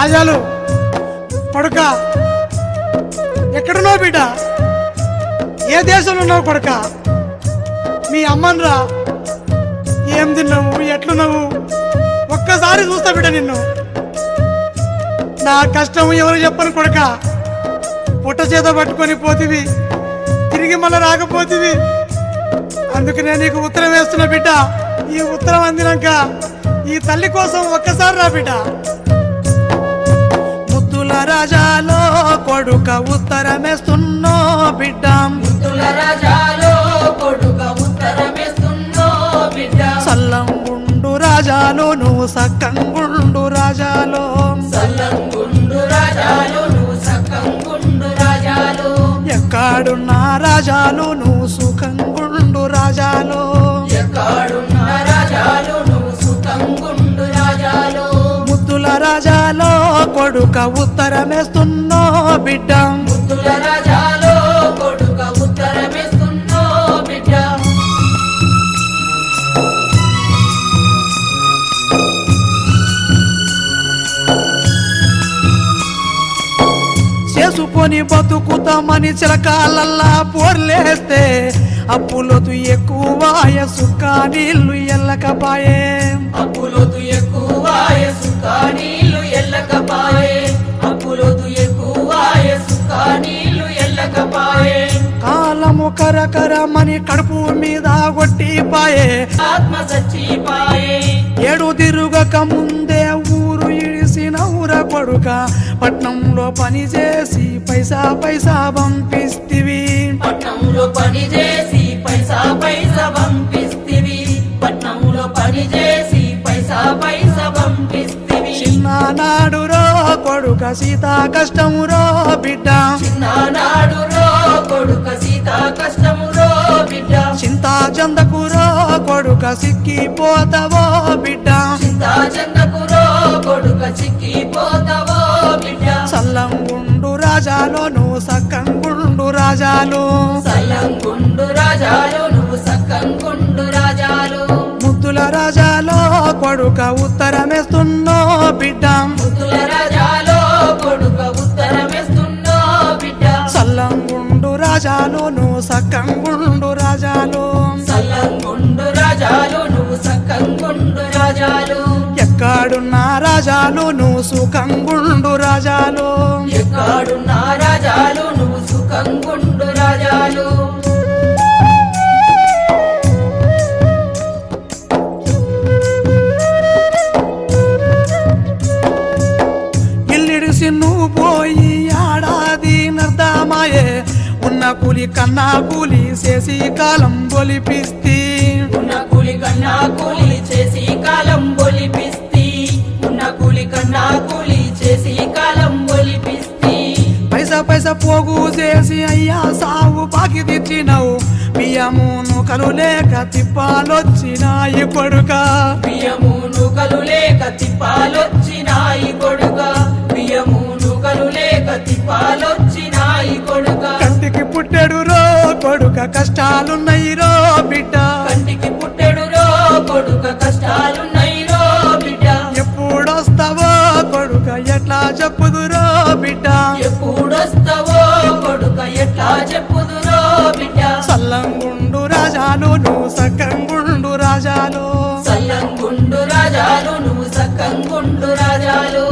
రాజాలు కొడుక ఎక్కడున్నావు బిడ్డ ఏ దేశంలో ఉన్నావు కొడుక మీ అమ్మన్రా ఏం తిన్నావు ఎట్లున్నావు ఒక్కసారి చూస్తా బిడ్డ నిన్ను నా కష్టం ఎవరు చెప్పను కొడుక పుట్ట చేత పట్టుకొని పోతివి తిరిగి మళ్ళీ రాకపోతివి అందుకనే నీకు ఉత్తరం వేస్తున్నా బిడ్డ ఈ ఉత్తరం అందినాక ఈ తల్లి కోసం ఒక్కసారి రా బిడ్డ ముద్దుల రాజాలో కొడుక ఉత్తరమేస్తున్నో బిడ్డ ముద్దుల రాజాలో కొడుక ఉత్తరమేస్తున్నో బిడ్డ సల్లంగుండు రాజాలు నువ్వు సక్కంగుండు రాజాలో సల్లంగుండు రాజాలు నువ్వు సక్కంగుండు రాజాలు ఎక్కడున్న రాజాలు నువ్వు సుఖంగుండు రాజాలో ఎక్కడున్న రాజాలు నువ్వు సుఖంగుండు రాజాలు ముద్దుల రాజాలో కొడుక ఉత్తరమేస్తున్నో బిడ్డ ముద్దుల రాజాలో కొడుక ఉత్తరమేస్తున్నో బిడ్డ చేసుకొని బతుకుతామని చిలకాలల్లా పోర్లేస్తే అప్పులొద్దు ఎక్కువ సుక్క నీళ్లు ఎల్లకపాయే అప్పులోతు ఎక్కువ సుఖ నీళ్లు ఎల్లకపాయే అప్పులోతు ఎక్కువ సుఖ నీళ్లు ఎల్లకపాయే కాలము కరకరమని కడుపు మీద కొట్టిపాయే ఆత్మ సచ్చిపాయే ఏడు తిరుగక ముందే ఊరు ఇడిసిన ఊర కొడుక పట్నంలో పని చేసి పైసా పైసా పంపిస్తివి పట్నంలో పని చేసి పైసా పైసా పంపిస్తివి పట్నంలో పని చేసి పైసా పైసా పంపిస్తివి చిన్ననాడు రో కొడుక సీతా కష్టము రో బిడ్డ చిన్ననాడు రో కొడుక సీత కష్టము రో బిడ్డ చింతా చందకు రో కొడుక సిక్కిపోతావో బిడ్డ చింతా చందకు రో కొడుక చిక్కిపోతావో బిడ్డ సల్లంగుండు రాజాలో నువ్వు సక్కంగుండు రాజాలు సల్లంగుండు రాజాలు నువ్వు సక్కంగుండు రాజాలు ముద్దుల రాజాలో కొడుక ఉత్తరమేస్తున్నో బిడ్డ ముద్దుల రాజాలో కొడుక ఉత్తరమేస్తున్నో బిడ్డ సల్లంగుండు రాజాలు నువ్వు సక్కంగుండు రాజాలు సల్లంగుండు రాజాలు నువ్వు సక్కంగుండు రాజాలు ఎక్కడున్న రాజాలు నువ్వు సుఖంగుండు రాజాలు ఎక్కడున్న రాజాలు నువ్వు సుఖంగుండు రాజాలు ఇల్లిడిసి నువ్వు పోయి ఆడాది నర్దమాయే ఉన్న కూలి కన్నా కూలి చేసి కాలం బొలిపిస్తి ఉన్న కూలి కన్నా కూలి చేసి కాలం బొలిపిస్తి ఉన్న కూలి కన్నా కూలి చేసి కాలం బొలిపిస్తి పైసా పైసా పోగు చేసి అయ్యా సాగు బాకి తెచ్చినావు బియ్యమును కలులేక తిప్పాలొచ్చినాయి కొడుక బియ్యము నూకలు లేక తిప్పాలొచ్చినాయి కొడుక బియ్యము నూకలు లేక తిప్పాలొచ్చినాయి కొడుక కంటికి పుట్టెడు రో కొడుక కష్టాలున్నాయి రో బిడ్డ కంటికి పుట్టెడు రో కొడుక కష్టాలున్నాయి రో బిడ్డ ఎప్పుడొస్తావో కొడుక ఎట్లా చెప్పుదురో బిడ్డ ఎప్పుడొస్తావో కొడుక ఎట్లా చెప్పుదురో బిడ్డ సల్లంగుండు రాజాలు నువ్వు సక్కంగుండు రాజాలు సల్లంగుండు రాజాలు నువ్వు సక్కంగుండు రాజాలు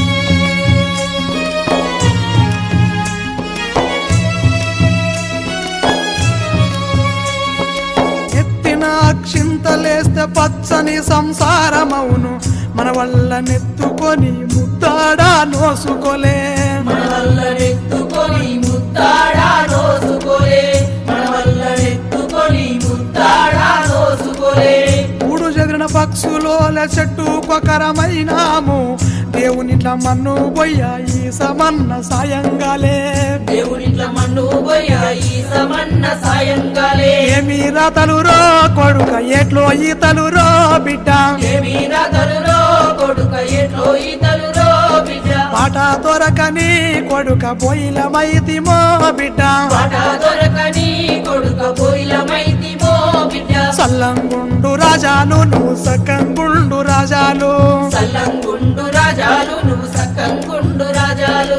ఎత్తిన అక్షింతలేస్తే పచ్చని సంసారమవును మన వల్ల నెత్తుకొని ముద్దాడా నోసుకోలే మన వల్ల నెత్తుకొని ముత్తాడా నోసుకోలే మన వల్ల నెత్తుకొని ముత్తాడా నోసుకోలే ఊడు చెదిరిన పక్షులోల చెట్టు కొకరమైనాము దేవునిట్ల మన్ను బొయ్య ఈ సమన్న సాయంగాలే దేవునిట్ల మన్ను పోయా ఈ సమన్న సాయంకాలే ఏమి రాతలు రో కొడుక ఎట్లో ఈతలు రో బిడ్డ ఏమీ రాతలురో కొడుక ఎట్లో ఈతలురో బిడ్డ పాట దొరకని కొడుక బొయిలమైతిమో బిడ్డ పాట దొరకని కొడుక పోయిలమైతిమో బిడ్డ సల్లంగుండు రా రాజాలు నువ్వు సకంగుండు రాజాలు సల్లంగుండు రాజాలు నువ్వు సక్కంగుండు రాజాలు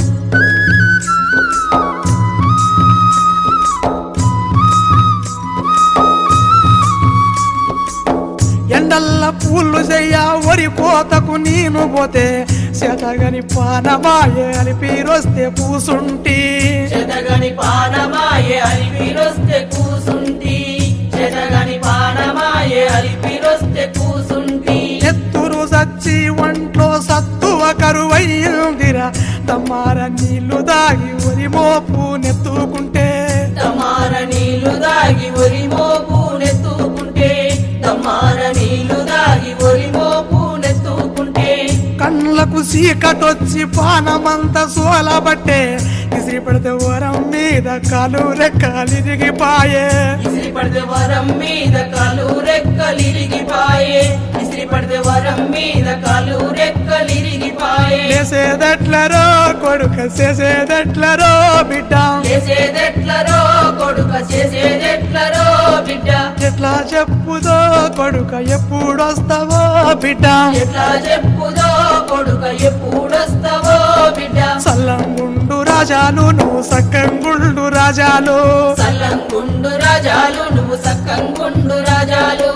ఎండల్ల పూలు చెయ్య వరి కోతకు నేను పోతే శతగని పానమాయే అని పీరొస్తే కూసుంటి చెదగని పానమాయే అలిపిరొస్తే కూసుంటి చెదగని పానమాయే అలిపిరొస్తే కూసుంటి ఎత్తురు సచ్చి ఒంట్లో సత్తువ కరువయ్యిందిరా తమ్మార నీళ్లు దాగి వరి మోపు నెత్తుకుంటే తమార నీళ్లు దాగి ఒరి మోపు నెత్తుకుంటే తమార నీళ్లు దాగి ఒరి మోపు నెత్తుకుంటే కళ్ళకు సీకటొచ్చి పానమంత సోలబట్టే ఇసిరి పడితే వరం మీద కాలు రెక్కలిరిగిపాయే ఇసిరి పడితే వరం మీద కాలు రెక్కలిరిగిపాయే ఇసిరి పడితే వరం మీద కాలు రెక్కలిరిగిపాయే లేసేదెట్లరో కొడుక చేసేదెట్లరో బిడ్డ చేసేదెట్లరో కొడుక చేసేదెట్లరో బిడ్డ ఎట్లా చెప్పుదో కొడుక ఎప్పుడొస్తావో బిడ్డ ఎట్లా చెప్పుదో కొడుక ఎప్పుడొస్తావో బిడ్డ సల్లంగుండు రాజాలు నువ్వు సక్కంగుండు రాజాలు సల్లంగుండు రాజాలు నువ్వు సక్కంగుండు రాజాలు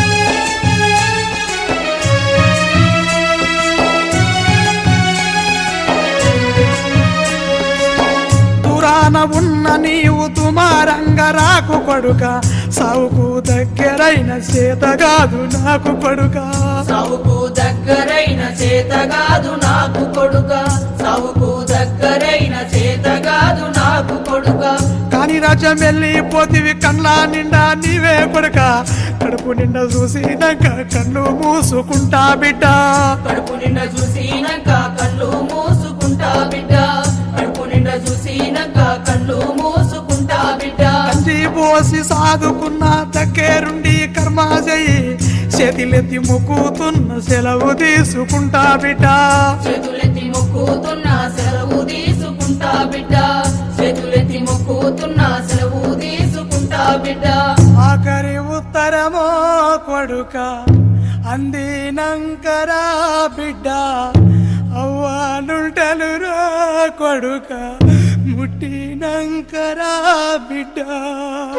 దూరాన ఉన్న నీవు తుమారంగ రాకు కొడుక సావుకు దగ్గరైన చేతగాదు నాకు కొడుక సావుకు దగ్గరైన చేతగాదు నాకు కొడుక సావుకు దగ్గరైన చేతగాదు నాకు కొడుక కాని రాజ్యం వెళ్ళిపోతివి కండ్ల నిండా నీవే కొడుక కడుపు నిండా చూసినాక కళ్ళు మూసుకుంటా బిడ్డ కడుపు నిండా చూసినాక కళ్ళు మూసుకుంటా బిడ్డ కడుపు నిండా చూసినాక కళ్ళు మూసుకుంటా బిడ్డ కంచి పోసి సాదుకున్న దగ్గరుండి కర్మ చెయ్యి చేతిలెత్తి మొక్కుతున్న సెలవు తీసుకుంటా బిడ్డ చేతులెత్తి మొక్కుతున్నా సెలవు తీసుకుంటా బిడ్డ చేతులెత్తి మొక్కుతున్నా సెలవు తీసుకుంటా బిడ్డ ఆఖరి ఉత్తరమో కొడుక అందినంకరా బిడ్డ అవ్వాలుంటలు రా కొడుక ముట్టినంకరా బిడ్డ